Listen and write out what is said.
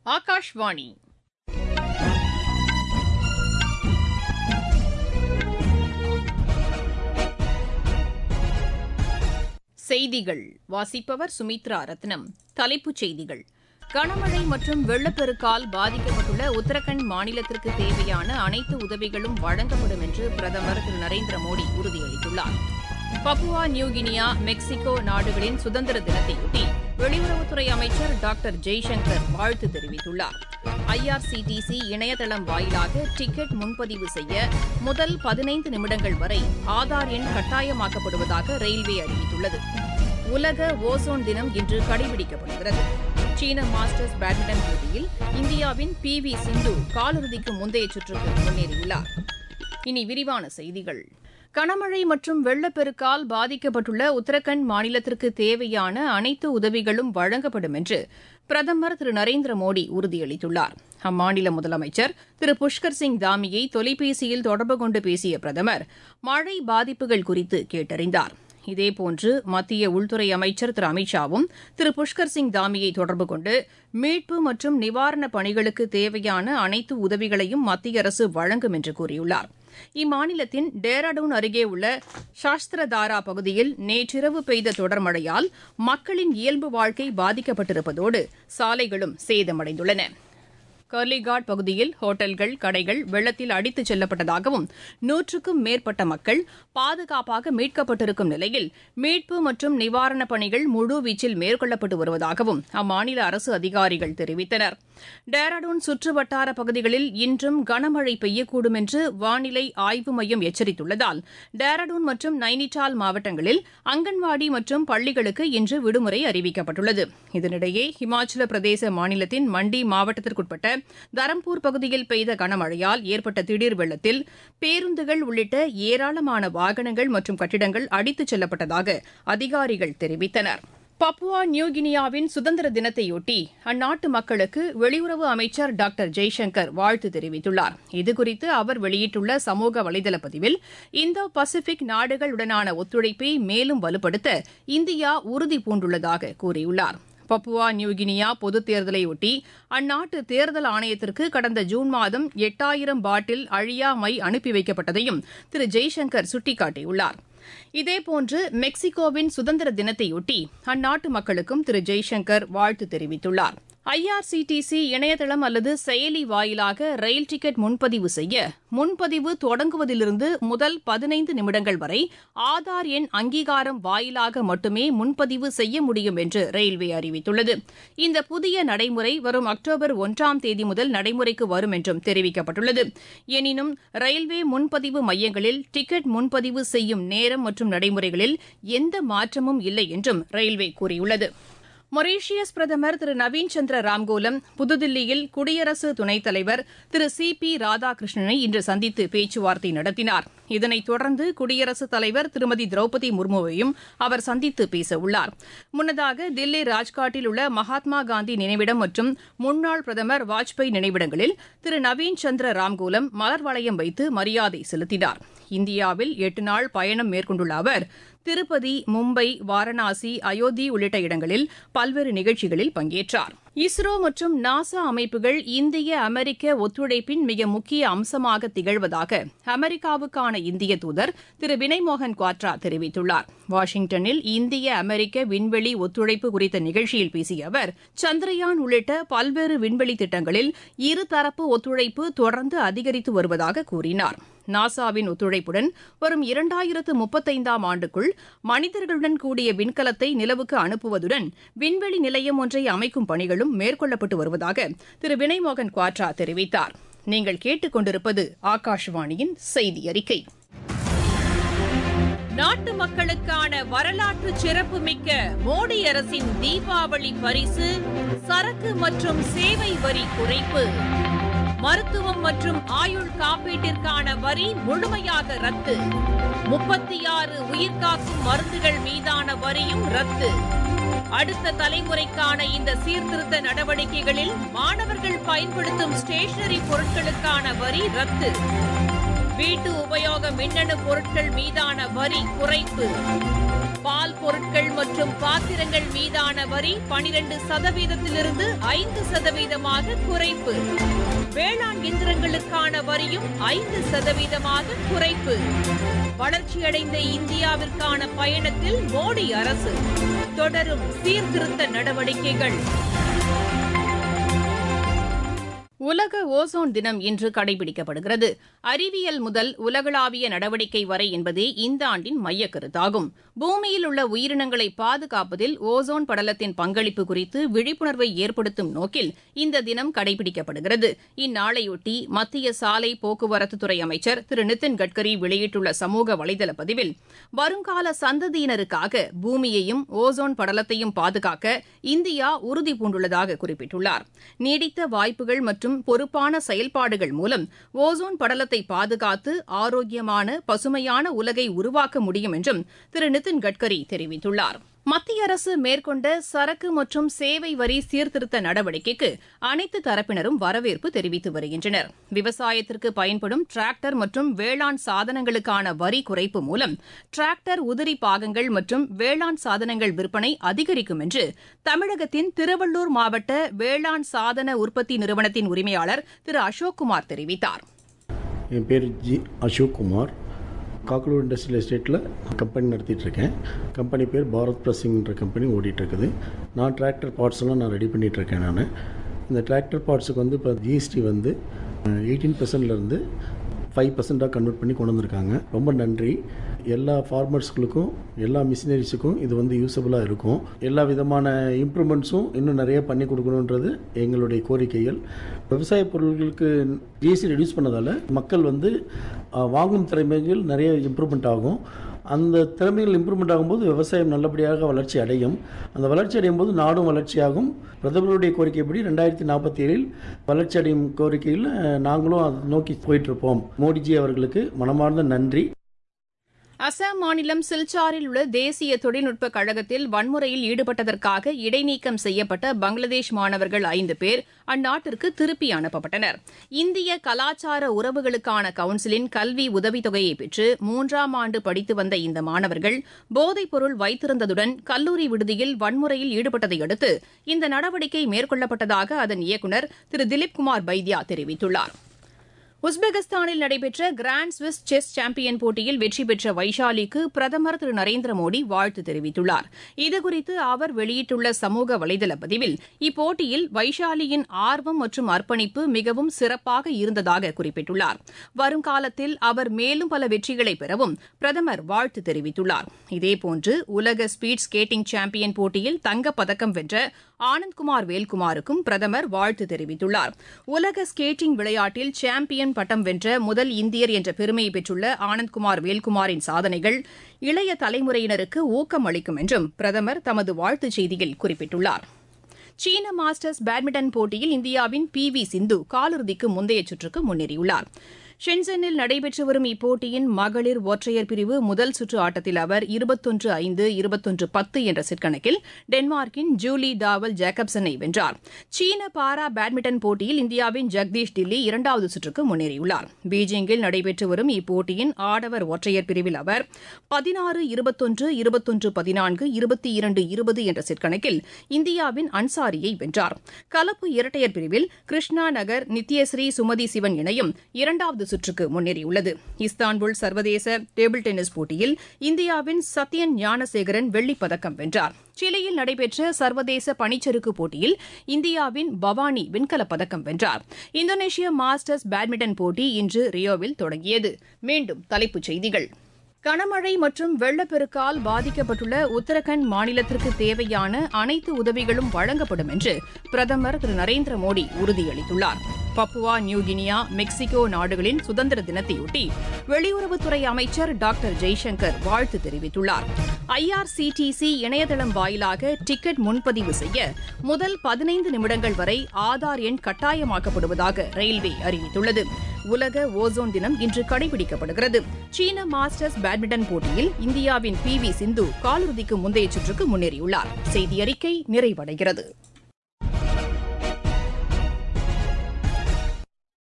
ஆகாஷ்வாணி செய்திகள் வாசிப்பவர் சுமித்ரா ரத்னம் தலைப்புச் செய்திகள் கனமழை மற்றும் வெள்ளப்பெருக்கால் பாதிக்கப்பட்டுள்ள உத்தரகண்ட் மாநிலத்திற்கு தேவையான அனைத்து உதவிகளும் வழங்கப்படும் என்று பிரதமர் திரு நரேந்திர மோடி உறுதியளித்துள்ளார் பப்புவா நியூகினியா மெக்சிகோ நாடுகளின் சுதந்திர தினத்தையொட்டி வெளியுறவுத்துறை அமைச்சர் டாக்டர் ஜெய்சங்கர் வாழ்த்து தெரிவித்துள்ளார் ஐஆர்சிடிசி இணையதளம் வாயிலாக டிக்கெட் முன்பதிவு செய்ய முதல் பதினைந்து நிமிடங்கள் வரை ஆதார் எண் கட்டாயமாக்கப்படுவதாக ரயில்வே அறிவித்துள்ளது உலக ஓசோன் தினம் இன்று கடைபிடிக்கப்படுகிறது சீன மாஸ்டர்ஸ் பேட்மிண்டன் போட்டியில் இந்தியாவின் பி வி சிந்து காலிறுதிக்கு முந்தைய சுற்றுக்கு முன்னேறியுள்ளார் இனி விரிவான செய்திகள் கனமழை மற்றும் வெள்ளப்பெருக்கால் பாதிக்கப்பட்டுள்ள உத்தரகண்ட் மாநிலத்திற்கு தேவையான அனைத்து உதவிகளும் வழங்கப்படும் என்று பிரதமர் திரு நரேந்திர மோடி உறுதியளித்துள்ளார் அம்மாநில முதலமைச்சர் திரு புஷ்கர் சிங் தாமியை தொலைபேசியில் தொடர்பு கொண்டு பேசிய பிரதமர் மழை பாதிப்புகள் குறித்து கேட்டறிந்தார் இதேபோன்று மத்திய உள்துறை அமைச்சர் திரு அமித்ஷாவும் திரு புஷ்கர் சிங் தாமியை தொடர்பு கொண்டு மீட்பு மற்றும் நிவாரணப் பணிகளுக்கு தேவையான அனைத்து உதவிகளையும் மத்திய அரசு வழங்கும் என்று கூறியுள்ளார் இம்மாநிலத்தின் டேராடூன் அருகே உள்ள சாஸ்திரதாரா பகுதியில் நேற்றிரவு பெய்த தொடர் மழையால் மக்களின் இயல்பு வாழ்க்கை பாதிக்கப்பட்டிருப்பதோடு சாலைகளும் சேதமடைந்துள்ளன கர்லிகாட் பகுதியில் ஹோட்டல்கள் கடைகள் வெள்ளத்தில் அடித்துச் செல்லப்பட்டதாகவும் நூற்றுக்கும் மேற்பட்ட மக்கள் பாதுகாப்பாக மீட்கப்பட்டிருக்கும் நிலையில் மீட்பு மற்றும் நிவாரணப் பணிகள் முழுவீச்சில் மேற்கொள்ளப்பட்டு வருவதாகவும் அம்மாநில அரசு அதிகாரிகள் தெரிவித்தனர் டேராடூன் சுற்றுவட்டார பகுதிகளில் இன்றும் கனமழை பெய்யக்கூடும் என்று வானிலை ஆய்வு மையம் எச்சரித்துள்ளதால் டேராடூன் மற்றும் நைனிடால் மாவட்டங்களில் அங்கன்வாடி மற்றும் பள்ளிகளுக்கு இன்று விடுமுறை அறிவிக்கப்பட்டுள்ளது இதனிடையே ஹிமாச்சல பிரதேச மாநிலத்தின் மண்டி மாவட்டத்திற்குட்பட்ட தரம்பூர் பகுதியில் பெய்த கனமழையால் ஏற்பட்ட திடீர் வெள்ளத்தில் பேருந்துகள் உள்ளிட்ட ஏராளமான வாகனங்கள் மற்றும் கட்டிடங்கள் அடித்துச் செல்லப்பட்டதாக அதிகாரிகள் தெரிவித்தனர் பப்புவா நியூகினியாவின் சுதந்திர தினத்தையொட்டி அந்நாட்டு மக்களுக்கு வெளியுறவு அமைச்சர் டாக்டர் ஜெய்சங்கர் வாழ்த்து தெரிவித்துள்ளார் இதுகுறித்து அவர் வெளியிட்டுள்ள சமூக வலைதள பதிவில் இந்தோ பசிபிக் நாடுகளுடனான ஒத்துழைப்பை மேலும் வலுப்படுத்த இந்தியா உறுதி பூண்டுள்ளதாக கூறியுள்ளார் பப்புவா நியூகினியா பொதுத் தேர்தலையொட்டி அந்நாட்டு தேர்தல் ஆணையத்திற்கு கடந்த ஜூன் மாதம் எட்டாயிரம் பாட்டில் அழியா மை அனுப்பி வைக்கப்பட்டதையும் திரு ஜெய்சங்கர் சுட்டிக்காட்டியுள்ளார் இதேபோன்று மெக்சிகோவின் சுதந்திர தினத்தையொட்டி அந்நாட்டு மக்களுக்கும் திரு ஜெய்சங்கர் வாழ்த்து தெரிவித்துள்ளார் ஐஆர்சிடிசி இணையதளம் அல்லது செயலி வாயிலாக ரயில் டிக்கெட் முன்பதிவு செய்ய முன்பதிவு தொடங்குவதிலிருந்து முதல் பதினைந்து நிமிடங்கள் வரை ஆதார் எண் அங்கீகாரம் வாயிலாக மட்டுமே முன்பதிவு செய்ய முடியும் என்று ரயில்வே அறிவித்துள்ளது இந்த புதிய நடைமுறை வரும் அக்டோபர் ஒன்றாம் தேதி முதல் நடைமுறைக்கு வரும் என்றும் தெரிவிக்கப்பட்டுள்ளது எனினும் ரயில்வே முன்பதிவு மையங்களில் டிக்கெட் முன்பதிவு செய்யும் நேரம் மற்றும் நடைமுறைகளில் எந்த மாற்றமும் இல்லை என்றும் ரயில்வே கூறியுள்ளது மொரீஷியஸ் பிரதமர் திரு நவீன் சந்திர ராம்கோலம் புதுதில்லியில் குடியரசு துணைத் தலைவர் திரு சி பி ராதாகிருஷ்ணனை இன்று சந்தித்து பேச்சுவார்த்தை நடத்தினார் இதனைத் தொடர்ந்து குடியரசுத் தலைவர் திருமதி திரௌபதி முர்முவையும் அவர் சந்தித்து பேசவுள்ளார் முன்னதாக தில்லி ராஜ்காட்டில் உள்ள மகாத்மா காந்தி நினைவிடம் மற்றும் முன்னாள் பிரதமர் வாஜ்பாய் நினைவிடங்களில் திரு நவீன் சந்திர ராம்கோலம் மலர் வளையம் வைத்து மரியாதை செலுத்தினார் இந்தியாவில் எட்டு நாள் பயணம் மேற்கொண்டுள்ள அவர் திருப்பதி மும்பை வாரணாசி அயோத்தி உள்ளிட்ட இடங்களில் பல்வேறு நிகழ்ச்சிகளில் பங்கேற்றார் இஸ்ரோ மற்றும் நாசா அமைப்புகள் இந்திய அமெரிக்க ஒத்துழைப்பின் மிக முக்கிய அம்சமாக திகழ்வதாக அமெரிக்காவுக்கான இந்திய தூதர் திரு வினய்மோகன் குவாட்ரா தெரிவித்துள்ளார் வாஷிங்டனில் இந்திய அமெரிக்க விண்வெளி ஒத்துழைப்பு குறித்த நிகழ்ச்சியில் பேசிய அவர் சந்திரயான் உள்ளிட்ட பல்வேறு விண்வெளி திட்டங்களில் இருதரப்பு ஒத்துழைப்பு தொடர்ந்து அதிகரித்து வருவதாக கூறினார் நாசாவின் ஒத்துழைப்புடன் வரும் இரண்டாயிரத்து முப்பத்தைந்தாம் ஆண்டுக்குள் மனிதர்களுடன் கூடிய விண்கலத்தை நிலவுக்கு அனுப்புவதுடன் விண்வெளி நிலையம் ஒன்றை அமைக்கும் பணிகளும் மேற்கொள்ளப்பட்டு வருவதாக திரு வினய்மோகன் குவாட்ரா தெரிவித்தார் நீங்கள் கேட்டுக்கொண்டிருப்பது ஆகாஷவாணியின் செய்தி அறிக்கை நாட்டு மக்களுக்கான வரலாற்று சிறப்புமிக்க மோடி அரசின் தீபாவளி பரிசு சரக்கு மற்றும் சேவை வரி குறைப்பு மருத்துவம் மற்றும் ஆயுள் காப்பீட்டிற்கான வரி முழுமையாக ரத்து முப்பத்தி ஆறு உயிர்காக்கும் மருந்துகள் மீதான வரியும் ரத்து அடுத்த தலைமுறைக்கான இந்த சீர்திருத்த நடவடிக்கைகளில் மாணவர்கள் பயன்படுத்தும் ஸ்டேஷனரி பொருட்களுக்கான வரி ரத்து வீட்டு உபயோக மின்னணு பொருட்கள் மீதான வரி குறைப்பு பால் பொருட்கள் மற்றும் பாத்திரங்கள் மீதான வரி பனிரெண்டு சதவீதத்திலிருந்து ஐந்து சதவீதமாக குறைப்பு வேளாண் இயந்திரங்களுக்கான வரியும் ஐந்து சதவீதமாக குறைப்பு வளர்ச்சியடைந்த இந்தியாவிற்கான பயணத்தில் மோடி அரசு தொடரும் சீர்திருத்த நடவடிக்கைகள் உலக ஓசோன் தினம் இன்று கடைபிடிக்கப்படுகிறது அறிவியல் முதல் உலகளாவிய நடவடிக்கை வரை என்பதே இந்த ஆண்டின் மையக் கருத்தாகும் பூமியில் உள்ள உயிரினங்களை பாதுகாப்பதில் ஓசோன் படலத்தின் பங்களிப்பு குறித்து விழிப்புணர்வை ஏற்படுத்தும் நோக்கில் இந்த தினம் கடைபிடிக்கப்படுகிறது இந்நாளையொட்டி மத்திய சாலை போக்குவரத்துத்துறை அமைச்சர் திரு நிதின் கட்கரி வெளியிட்டுள்ள சமூக வலைதள பதிவில் வருங்கால சந்ததியினருக்காக பூமியையும் ஓசோன் படலத்தையும் பாதுகாக்க இந்தியா உறுதி பூண்டுள்ளதாக குறிப்பிட்டுள்ளார் நீடித்த வாய்ப்புகள் மற்றும் பொறுப்பான செயல்பாடுகள் மூலம் ஓசோன் படலத்தை பாதுகாத்து ஆரோக்கியமான பசுமையான உலகை உருவாக்க முடியும் என்றும் திரு நிதின் கட்கரி தெரிவித்துள்ளார் மத்திய அரசு மேற்கொண்ட சரக்கு மற்றும் சேவை வரி சீர்திருத்த நடவடிக்கைக்கு அனைத்து தரப்பினரும் வரவேற்பு தெரிவித்து வருகின்றனர் விவசாயத்திற்கு பயன்படும் டிராக்டர் மற்றும் வேளாண் சாதனங்களுக்கான வரி குறைப்பு மூலம் டிராக்டர் உதிரி பாகங்கள் மற்றும் வேளாண் சாதனங்கள் விற்பனை அதிகரிக்கும் என்று தமிழகத்தின் திருவள்ளூர் மாவட்ட வேளாண் சாதன உற்பத்தி நிறுவனத்தின் உரிமையாளர் திரு அசோக்குமார் தெரிவித்தார் என் பேர் ஜி அசோக் குமார் காக்கலூர் இண்டஸ்ட்ரியல் எஸ்டேட்டில் கம்பெனி நடத்திட்டு இருக்கேன் கம்பெனி பேர் பாரத் ப்ரெஸ்ஸிங்ன்ற கம்பெனி ஓடிட்டுருக்குது நான் டிராக்டர் பார்ட்ஸ்லாம் நான் ரெடி பண்ணிகிட்ருக்கேன் நான் இந்த டிராக்டர் பார்ட்ஸுக்கு வந்து இப்போ ஜிஎஸ்டி வந்து எயிட்டீன் பர்சன்ட்லேருந்து ஃபைவ் பர்சண்ட்டாக கன்வெர்ட் பண்ணி கொண்டு வந்திருக்காங்க ரொம்ப நன்றி எல்லா ஃபார்மர்ஸ்களுக்கும் எல்லா மிஷினரிஸுக்கும் இது வந்து யூஸபுளாக இருக்கும் எல்லா விதமான இம்ப்ரூவ்மெண்ட்ஸும் இன்னும் நிறைய பண்ணி கொடுக்கணுன்றது எங்களுடைய கோரிக்கைகள் விவசாய பொருட்களுக்கு ஜிஎஸ்டி ரெடியூஸ் பண்ணதால் மக்கள் வந்து அஹ், வாங்கும் திறமைகள் நிறைய இம்ப்ரூவ்மெண்ட் ஆகும் அந்த திறமைகள் இம்ப்ரூவ்மெண்ட் ஆகும்போது விவசாயம் நல்லபடியாக வளர்ச்சி அடையும் அந்த வளர்ச்சி அடையும் போது நாடும் வளர்ச்சியாகும் பிரதமருடைய கோரிக்கைப்படி ரெண்டாயிரத்தி நாற்பத்தி ஏழில் வளர்ச்சி அடையும் கோரிக்கையில் அஹ், நாங்களும் அதை நோக்கி போயிட்டுருப்போம் மோடிஜி அவர்களுக்கு மனமார்ந்த நன்றி அசாம் மாநிலம் சில்சாரில் உள்ள தேசிய தொழில்நுட்ப கழகத்தில் வன்முறையில் ஈடுபட்டதற்காக இடைநீக்கம் செய்யப்பட்ட பங்களாதேஷ் மாணவர்கள் ஐந்து பேர் அந்நாட்டிற்கு திருப்பி அனுப்பப்பட்டனர் இந்திய கலாச்சார உறவுகளுக்கான கவுன்சிலின் கல்வி உதவித்தொகையை பெற்று மூன்றாம் ஆண்டு படித்து வந்த இந்த மாணவர்கள் போதைப்பொருள் வைத்திருந்ததுடன் கல்லூரி விடுதியில் வன்முறையில் ஈடுபட்டதை அடுத்து இந்த நடவடிக்கை மேற்கொள்ளப்பட்டதாக அதன் இயக்குநர் திரு திலீப்குமார் பைத்யா தெரிவித்துள்ளார் உஸ்பெகிஸ்தானில் நடைபெற்ற கிராண்ட் ஸ்விஸ் செஸ் சாம்பியன் போட்டியில் வெற்றி பெற்ற வைஷாலிக்கு பிரதமர் திரு நரேந்திர மோடி வாழ்த்து தெரிவித்துள்ளார் இதுகுறித்து அவர் வெளியிட்டுள்ள சமூக வலைதள பதிவில் இப்போட்டியில் வைஷாலியின் ஆர்வம் மற்றும் அர்ப்பணிப்பு மிகவும் சிறப்பாக இருந்ததாக குறிப்பிட்டுள்ளார் வருங்காலத்தில் அவர் மேலும் பல வெற்றிகளை பெறவும் பிரதமர் வாழ்த்து தெரிவித்துள்ளார் இதேபோன்று உலக ஸ்பீட் ஸ்கேட்டிங் சாம்பியன் போட்டியில் தங்கப்பதக்கம் வென்ற ஆனந்த்குமார் வேல்குமாருக்கும் பிரதமர் வாழ்த்து தெரிவித்துள்ளார் உலக ஸ்கேட்டிங் விளையாட்டில் சாம்பியன் பட்டம் வென்ற முதல் இந்தியர் என்ற பெருமையை பெற்றுள்ள ஆனந்த்குமார் வேல்குமாரின் சாதனைகள் இளைய தலைமுறையினருக்கு ஊக்கம் அளிக்கும் என்றும் பிரதமர் தமது வாழ்த்துச் செய்தியில் குறிப்பிட்டுள்ளார் சீன மாஸ்டர்ஸ் பேட்மிண்டன் போட்டியில் இந்தியாவின் பி வி சிந்து காலிறுதிக்கு முந்தைய சுற்றுக்கு முன்னேறியுள்ளார் ஷென்சனில் நடைபெற்று வரும் இப்போட்டியின் மகளிர் ஒற்றையர் பிரிவு முதல் சுற்று ஆட்டத்தில் அவர் இருபத்தொன்று ஐந்து இருபத்தொன்று பத்து என்ற செட் கணக்கில் டென்மார்க்கின் ஜூலி டாவல் ஜேக்கப்சனை வென்றார் சீன பாரா பேட்மிண்டன் போட்டியில் இந்தியாவின் ஜெகதீஷ் தில்லி இரண்டாவது சுற்றுக்கு முன்னேறியுள்ளார் பீஜிங்கில் நடைபெற்று வரும் இப்போட்டியின் ஆடவர் ஒற்றையர் பிரிவில் அவர் பதினாறு இருபத்தொன்று இருபத்தொன்று பதினான்கு இருபத்தி இரண்டு இருபது என்ற செட் கணக்கில் இந்தியாவின் அன்சாரியை வென்றார் கலப்பு இரட்டையர் பிரிவில் கிருஷ்ணா நகர் நித்யஸ்ரீ சுமதி சிவன் இணையும் இரண்டாவது சுற்றுக்கு முன்னேறியுள்ளது இஸ்தான்புல் சர்வதேச டேபிள் டென்னிஸ் போட்டியில் இந்தியாவின் சத்யன் ஞானசேகரன் வெள்ளிப் பதக்கம் வென்றார் சிலியில் நடைபெற்ற சர்வதேச பனிச்சறுக்கு போட்டியில் இந்தியாவின் பவானி வெண்கலப் பதக்கம் வென்றார் இந்தோனேஷிய மாஸ்டர்ஸ் பேட்மிண்டன் போட்டி இன்று ரியோவில் தொடங்கியது மீண்டும் தலைப்புச் செய்திகள் கனமழை மற்றும் வெள்ளப்பெருக்கால் பாதிக்கப்பட்டுள்ள உத்தரகண்ட் மாநிலத்திற்கு தேவையான அனைத்து உதவிகளும் வழங்கப்படும் என்று பிரதமர் திரு நரேந்திர மோடி உறுதியளித்துள்ளார் பப்புவா நியூகினியா மெக்சிகோ நாடுகளின் சுதந்திர தினத்தையொட்டி வெளியுறவுத்துறை அமைச்சர் டாக்டர் ஜெய்சங்கர் வாழ்த்து தெரிவித்துள்ளார் ஐஆர்சிடிசி இணையதளம் வாயிலாக டிக்கெட் முன்பதிவு செய்ய முதல் பதினைந்து நிமிடங்கள் வரை ஆதார் எண் கட்டாயமாக்கப்படுவதாக ரயில்வே அறிவித்துள்ளது உலக ஓசோன் தினம் இன்று கடைபிடிக்கப்படுகிறது சீன மாஸ்டர்ஸ் பேட்மிண்டன் போட்டியில் இந்தியாவின் பி வி சிந்து காலிறுதிக்கு முந்தைய சுற்றுக்கு முன்னேறியுள்ளார் செய்தி அறிக்கை நிறைவடைகிறது